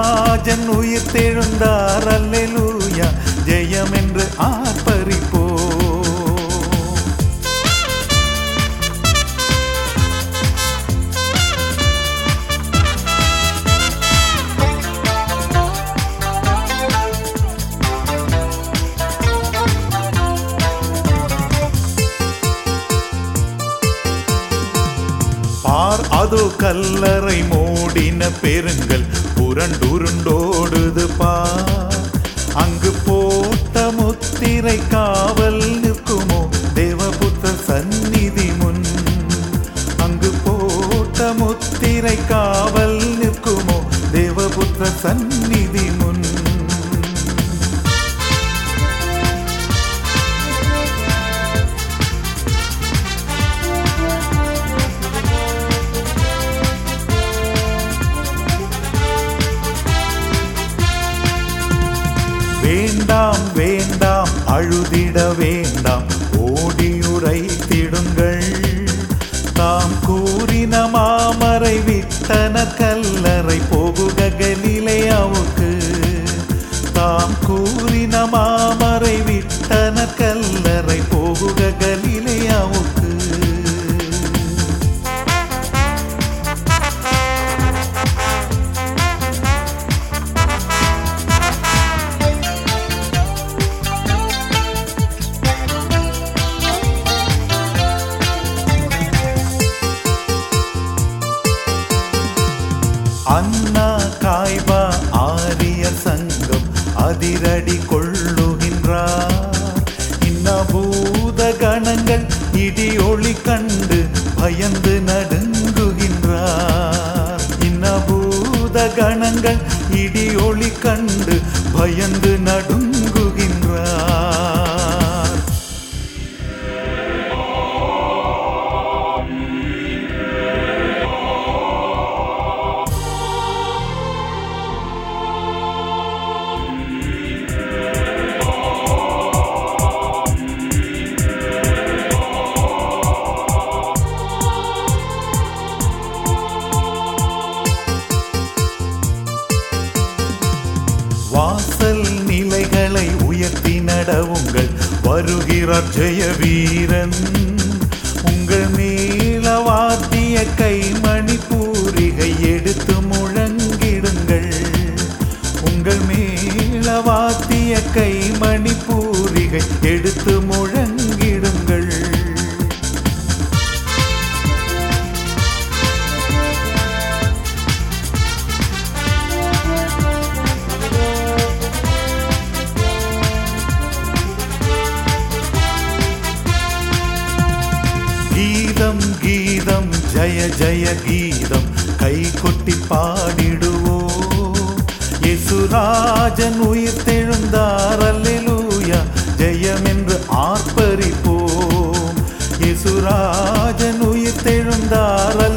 இயேசுராஜன் உயிர் தெழுந்தார் அல்லேலூயா ஜெயம் என்று ஆர்ப்பரிப்போ பார் அதோ கல்லறை மூடின பெருங்கள் புரண்டுருண்டோடுது பார் அங்கு போட்ட முத்திரை காவல் நிற்குமோ தேவபுத்த சந்நிதி முன் அங்கு போட்ட முத்திரை காவல் நிற்குமோ தேவபுத்த சந்நிதி முன் வேண்டாம் வேண்டாம் அழுதிட வேண்டாம் ஓடியுரை திடுங்கள் தாம் கூறின மாமரை விட்டன கல்லறை போகுக கலிலேயாவுக்கு தாம் கூறின மாமரை விட்டன கல்லறை போகுக கலிலேயாவுக்கு அண்ணா காய்பா ஆரியர் சங்கம் அதிரடி கொள்ளுகின்றார் இன்ன பூத கணங்கள் இடி ஒளி கண்டு பயந்து நடுங்குகின்றார் இன்ன பூத கணங்கள் இடி ஒளி கண்டு பயந்து நடுங்குகின்றார் வாசல் நிலைகளை உயர்த்தி நடவுங்கள் வருகிறார் ஜெய வீரன் உங்கள் மேல வாத்திய கைமணி பூரிகை எடுத்து முழங்கிடுங்கள் உங்கள் மேல வாத்திய கைமணி பூரிகை எடுத்து முழங்கிடுங்கள் கீதம் கீதம் ஜய ஜய கீதம் கை கொட்டி பாடிடுவோ இயேசுராஜன் உயிர் தெழுந்தார் அல்லேலூயா ஜெயம் என்று ஆர்ப்பரிப்போம் இயேசுராஜன் உயிர் தெழுந்தார்